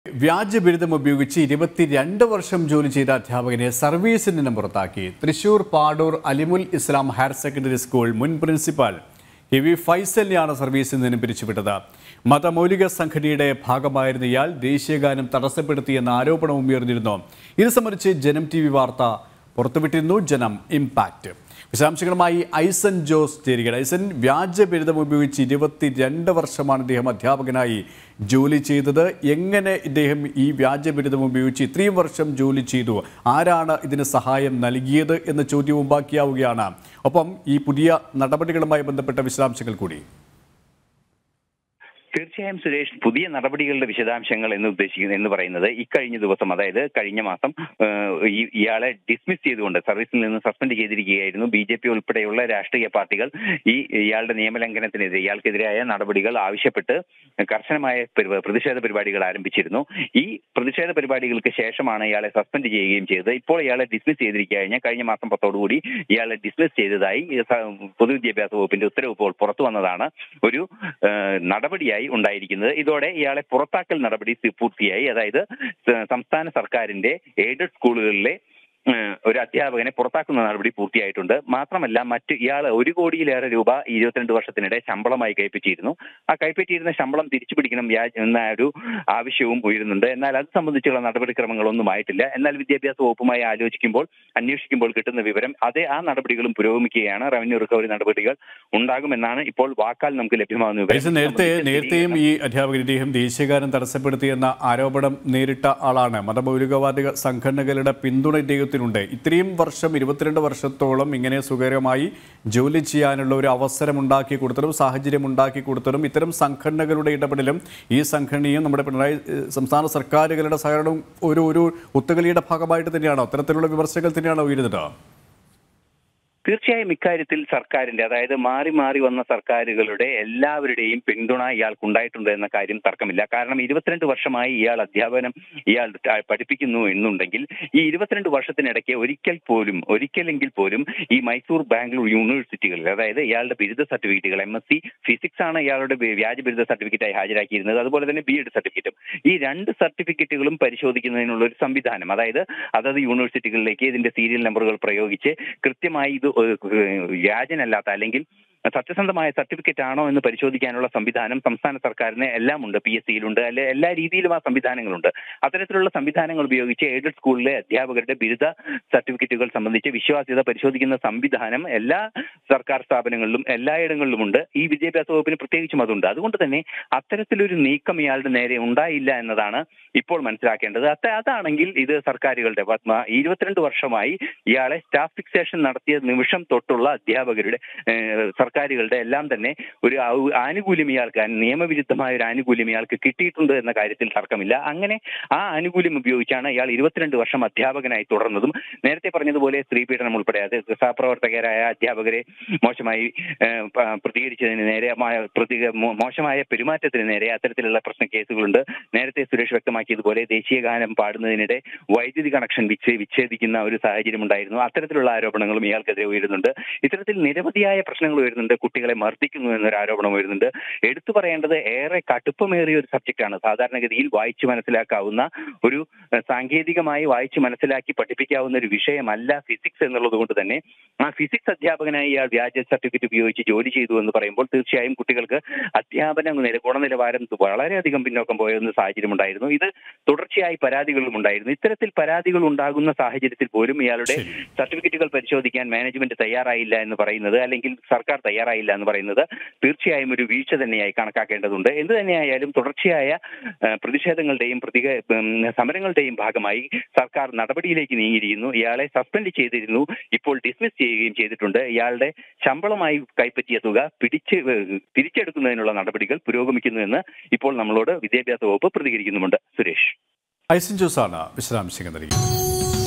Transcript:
വ്യാജ ബിരുദം ഉപയോഗിച്ച് ഇരുപത്തിരണ്ട് വർഷം ജോലി ചെയ്ത അധ്യാപകനെ സർവീസിൽ നിന്നും പുറത്താക്കി Thrissur Padoor Alimul Islam higher secondary school മുൻ പ്രിൻസിപ്പാൾ കെ വി ഫൈസലിനെയാണ് സർവീസിൽ നിന്നും പിരിച്ചുവിട്ടത് മതമൗലിക സംഘടനയുടെ ഭാഗമായിരുന്ന ഇയാൾ ദേശീയഗാനം തടസ്സപ്പെടുത്തിയെന്ന ആരോപണവും ഉയർന്നിരുന്നു ഇത് സംബന്ധിച്ച് ജനം ടി വി വാർത്ത പുറത്തുവിട്ടിരുന്നു ജനം ഇമ്പാക്റ്റ് വിശദാംശങ്ങളുമായി ഐസൻ ജോസ് ചേരുകയാണ് ഐസൻ വ്യാജ ബിരുദം ഉപയോഗിച്ച് ഇരുപത്തിരണ്ട് വർഷമാണ് ഇദ്ദേഹം അധ്യാപകനായി ജോലി ചെയ്തത് എങ്ങനെ ഇദ്ദേഹം ഈ വ്യാജ ബിരുദം ഉപയോഗിച്ച് ഇത്രയും വർഷം ജോലി ചെയ്തു ആരാണ് ഇതിന് സഹായം നൽകിയത് എന്ന ചോദ്യവും ബാക്കിയാവുകയാണ് ഒപ്പം ഈ പുതിയ നടപടികളുമായി ബന്ധപ്പെട്ട വിശദാംശങ്ങൾ കൂടി തീർച്ചയായും സുരേഷ് പുതിയ നടപടികളുടെ വിശദാംശങ്ങൾ എന്ന് ഉദ്ദേശിക്കുന്നത് എന്ന് പറയുന്നത് ഇക്കഴിഞ്ഞ ദിവസം അതായത് കഴിഞ്ഞ മാസം ഏഹ്, ഈ- ഇയാളെ ഡിസ്മിസ് ചെയ്തുകൊണ്ട് സർവീസിൽ നിന്ന് സസ്പെൻഡ് ചെയ്തിരിക്കുകയായിരുന്നു ബി ജെ പി ഉൾപ്പെടെയുള്ള രാഷ്ട്രീയ പാർട്ടികൾ ഈ ഇയാളുടെ നിയമലംഘനത്തിനെതിരെ ഇയാൾക്കെതിരായ നടപടികൾ ആവശ്യപ്പെട്ട് കർശനമായ പരി- പ്രതിഷേധ പരിപാടികൾ ആരംഭിച്ചിരുന്നു ഈ പ്രതിഷേധ പരിപാടികൾക്ക് ശേഷമാണ് ഇയാളെ സസ്പെൻഡ് ചെയ്യുകയും ചെയ്തത് ഇപ്പോൾ ഇയാളെ ഡിസ്മിസ് ചെയ്തിരിക്കുകഴിഞ്ഞാൽ കഴിഞ്ഞ മാസം പത്തോടുകൂടി ഇയാളെ ഡിസ്മിസ് ചെയ്തതായി സ- പൊതുവിദ്യാഭ്യാസ വകുപ്പിന്റെ ഉത്തരവ് ഇപ്പോൾ പുറത്തു വന്നതാണ് ഒരു ഏഹ്, നടപടിയായി ഉണ്ടായിരിക്കുന്നത് ഇതോടെ ഇയാളെ പുറത്താക്കൽ നടപടി സി- പൂർത്തിയായി അതായത് സ- സംസ്ഥാന സർക്കാരിന്റെ എയ്ഡഡ് സ്കൂളുകളിലെ ഏഹ്, ഒരു അധ്യാപകനെ പുറത്താക്കുന്ന നടപടി പൂർത്തിയായിട്ടുണ്ട് മാത്രമല്ല മറ്റ് ഇയാൾ ഒരു കോടിയിലേറെ രൂപ ഈ ഇരുപത്തിരണ്ട് വർഷത്തിനിടെ ശമ്പളമായി കൈപ്പറ്റിയിരുന്നു ആ കൈപ്പറ്റിയിരുന്ന ശമ്പളം തിരിച്ചു പിടിക്കണം വ്യാജ എന്ന ഒരു ആവശ്യവും ഉയരുന്നുണ്ട് എന്നാൽ അത് സംബന്ധിച്ചുള്ള നടപടിക്രമങ്ങളൊന്നും ആയിട്ടില്ല എന്നാൽ വിദ്യാഭ്യാസ വകുപ്പുമായി ആലോചിക്കുമ്പോൾ അന്വേഷിക്കുമ്പോൾ കിട്ടുന്ന വിവരം അതേ ആ നടപടികളും പുരോഗമിക്കുകയാണ് റവന്യൂ റിക്കവറി നടപടികൾ ഉണ്ടാകുമെന്നാണ് ഇപ്പോൾ വാക്കാൽ നമുക്ക് ലഭ്യമാകുന്ന വിവരം. ഐസൻ നേരത്തെ സംബന്ധിച്ച നേരത്തെയും ഈ അധ്യാപകൻ ഇദ്ദേഹം ദേശീയഗാനം തടസ്സപ്പെടുത്തിയെന്ന ആരോപണം നേരിട്ട ആളാണ് മതമൗലികവാദി സംഘടനകളുടെ പിന്തുണ ഇദ്ദേഹത്തിനുണ്ട് ഇത്രയും വർഷം ഇരുപത്തിരണ്ട് വർഷത്തോളം ഇങ്ങനെ സുഖകരമായി ജോലി ചെയ്യാനുള്ള ഒരു അവസരം ഉണ്ടാക്കി കൊടുത്തതും സാഹചര്യം ഉണ്ടാക്കി കൊടുത്തതും ഇത്തരം സംഘടനകളുടെ ഇടപെടലും ഈ സംഘടനയും നമ്മുടെ പിണറായി ഏഹ്, സംസ്ഥാന സർക്കാരുകളുടെ സഹകരണവും ഒരു ഒരു ഒത്തുകളിയുടെ ഭാഗമായിട്ട് തന്നെയാണോ അത്തരത്തിലുള്ള വിമർശനങ്ങൾ തന്നെയാണോ ഉയരുന്നത് തീർച്ചയായും ഇക്കാര്യത്തിൽ സർക്കാരിന്റെ അതായത് മാറി മാറി വന്ന സർക്കാരുകളുടെ എല്ലാവരുടെയും പിന്തുണ ഇയാൾക്കുണ്ടായിട്ടുണ്ട് എന്ന കാര്യം തർക്കമില്ല കാരണം ഇരുപത്തിരണ്ട് വർഷമായി ഇയാൾ അധ്യാപനം ഇയാൾ ത- പഠിപ്പിക്കുന്നു എന്നുണ്ടെങ്കിൽ ഈ ഇരുപത്തിരണ്ട് വർഷത്തിനിടയ്ക്ക് ഒരിക്കൽ പോലും ഒരിക്കലെങ്കിൽ പോലും ഈ മൈസൂർ ബാംഗ്ലൂർ യൂണിവേഴ്സിറ്റികളിൽ അതായത് ഇയാളുടെ ബിരുദ സർട്ടിഫിക്കറ്റുകൾ എം എസ് സി ഫിസിക്സ് ആണ് ഇയാളുടെ ബി- വ്യാജ ബിരുദ സർട്ടിഫിക്കറ്റായി ഹാജരാക്കിയിരുന്നത് അതുപോലെ തന്നെ ബി എഡ് സർട്ടിഫിക്കറ്റും ഈ രണ്ട് സർട്ടിഫിക്കറ്റുകളും പരിശോധിക്കുന്നതിനുള്ള ഒരു സംവിധാനം അതായത് അതത് യൂണിവേഴ്സിറ്റികളിലേക്ക് ഇതിന്റെ സീരിയൽ നമ്പറുകൾ പ്രയോഗിച്ച് കൃത്യമായി ഇത് ഏഹ് വ്യാജനല്ലാത്ത അല്ലെങ്കിൽ സത്യസന്ധമായ സർട്ടിഫിക്കറ്റ് ആണോ എന്ന് പരിശോധിക്കാനുള്ള സംവിധാനം സംസ്ഥാന സർക്കാരിന് എല്ലാം ഉണ്ട് പി എസ് സിയിലുണ്ട് അല്ലെ എല്ലാ രീതിയിലും ആ സംവിധാനങ്ങളുണ്ട് അത്തരത്തിലുള്ള സംവിധാനങ്ങൾ ഉപയോഗിച്ച് എയ്ഡഡ് സ്കൂളിലെ അധ്യാപകരുടെ ബിരുദ സർട്ടിഫിക്കറ്റുകൾ സംബന്ധിച്ച് വിശ്വാസ്യത പരിശോധിക്കുന്ന സംവിധാനം എല്ലാ സർക്കാർ സ്ഥാപനങ്ങളിലും എല്ലായിടങ്ങളിലുമുണ്ട് ഈ വിദ്യാഭ്യാസ വകുപ്പിന് പ്രത്യേകിച്ചും അതുണ്ട് അതുകൊണ്ട് തന്നെ അത്തരത്തിലൊരു നീക്കം ഇയാളുടെ നേരെ ഉണ്ടായില്ല എന്നതാണ് ഇപ്പോൾ മനസ്സിലാക്കേണ്ടത് അത്ത അതാണെങ്കിൽ ഇത് സർക്കാരുകളുടെ പത്മ ഇരുപത്തിരണ്ട് വർഷമായി ഇയാളെ സ്റ്റാഫ് ഫിക്സേഷൻ നടത്തിയ നിമിഷം തൊട്ടുള്ള അധ്യാപകരുടെ ഏഹ്, സർക്കാരുകളുടെ എല്ലാം തന്നെ ഒരു ഔ- ആനുകൂല്യം ഇയാൾക്ക് നിയമവിരുദ്ധമായ ഒരു ആനുകൂല്യം ഇയാൾക്ക് കിട്ടിയിട്ടുണ്ട് എന്ന കാര്യത്തിൽ തർക്കമില്ല അങ്ങനെ ആ ആനുകൂല്യം ഉപയോഗിച്ചാണ് ഇയാൾ ഇരുപത്തിരണ്ട് വർഷം അധ്യാപകനായി തുടർന്നതും നേരത്തെ പറഞ്ഞതുപോലെ സ്ത്രീ പീഡനം ഉൾപ്പെടെ അത് സഹപ്രവർത്തകരായ അധ്യാപകരെ മോശമായി ഏഹ്, പ- പ്രതികരിച്ചതിന് നേരെ മ- പ്രതി മോ- മോശമായ പെരുമാറ്റത്തിന് നേരെ അത്തരത്തിലുള്ള പ്രശ്ന കേസുകളുണ്ട് നേരത്തെ സുരേഷ് വ്യക്തമാക്കിയതുപോലെ ദേശീയ ഗാനം പാടുന്നതിനിടെ വൈദ്യുതി കണക്ഷൻ വിച്ഛേ വിച്ഛേദിക്കുന്ന ഒരു സാഹചര്യം ഉണ്ടായിരുന്നു അത്തരത്തിലുള്ള ആരോപണങ്ങളും ഇയാൾക്കെതിരെ ഉയരുന്നുണ്ട് ഇത്തരത്തിൽ നിരവധിയായ പ്രശ്നങ്ങൾ ഉയരുന്നുണ്ട് കുട്ടികളെ മർദ്ദിക്കുന്നു എന്നൊരു ആരോപണം ഉയരുന്നുണ്ട് എടുത്തു പറയേണ്ടത് ഏറെ കടുപ്പമേറിയ ഒരു സബ്ജക്റ്റാണ് സാധാരണഗതിയിൽ വായിച്ചു മനസ്സിലാക്കാവുന്ന ഒരു ഏഹ്, സാങ്കേതികമായി വായിച്ചു മനസ്സിലാക്കി പഠിപ്പിക്കാവുന്ന ഒരു വിഷയമല്ല ഫിസിക്സ് എന്നുള്ളത് കൊണ്ട് തന്നെ ആ ഫിസിക്സ് അധ്യാപകനായി ഇയാൾ വ്യാജ സർട്ടിഫിക്കറ്റ് ഉപയോഗിച്ച് ജോലി ചെയ്തു എന്ന് പറയുമ്പോൾ തീർച്ചയായും കുട്ടികൾക്ക് അധ്യാപന നില ഗുണനിലവാരം വളരെയധികം പിന്നോക്കം പോയെന്ന സാഹചര്യം ഉണ്ടായിരുന്നു ഇത് തുടർച്ചയായി പരാതികളും ഉണ്ടായിരുന്നു ഇത്തരത്തിൽ പരാതികൾ ഉണ്ടാകുന്ന സാഹചര്യത്തിൽ പോലും ഇയാളുടെ ശരി. സർട്ടിഫിക്കറ്റുകൾ പരിശോധിക്കാൻ മാനേജ്മെന്റ് തയ്യാറായില്ല എന്ന് പറയുന്നത് അല്ലെങ്കിൽ സർക്കാർ തയ്യാറായില്ല എന്ന് പറയുന്നത് തീർച്ചയായും ഒരു വീഴ്ച തന്നെയായി കണക്കാക്കേണ്ടതുണ്ട് എന്ത് തന്നെയായാലും തുടർച്ചയായ ആ, പ്രതിഷേധങ്ങളുടെയും പ്രതിക ഉം, സമരങ്ങളുടെയും ഭാഗമായി സർക്കാർ നടപടിയിലേക്ക് നീങ്ങിയിരിക്കുന്നു ഇയാളെ സസ്പെൻഡ് ചെയ്തിരുന്നു ഇപ്പോൾ ഡിസ്മിസ് ചെയ്യുകയും ചെയ്തിട്ടുണ്ട് ഇയാളുടെ ശമ്പളമായി കൈപ്പറ്റിയ തുക പിടിച്ച് ഏഹ്, തിരിച്ചെടുക്കുന്നതിനുള്ള നടപടികൾ പുരോഗമിക്കുന്നുവെന്ന് ഇപ്പോൾ നമ്മളോട് വിദ്യാഭ്യാസ വകുപ്പ് പ്രതികരിക്കുന്നുമുണ്ട് സുരേഷ് ഐസൻ ജോസാണ് വിശദാംശങ്ങൾ നൽകിയത്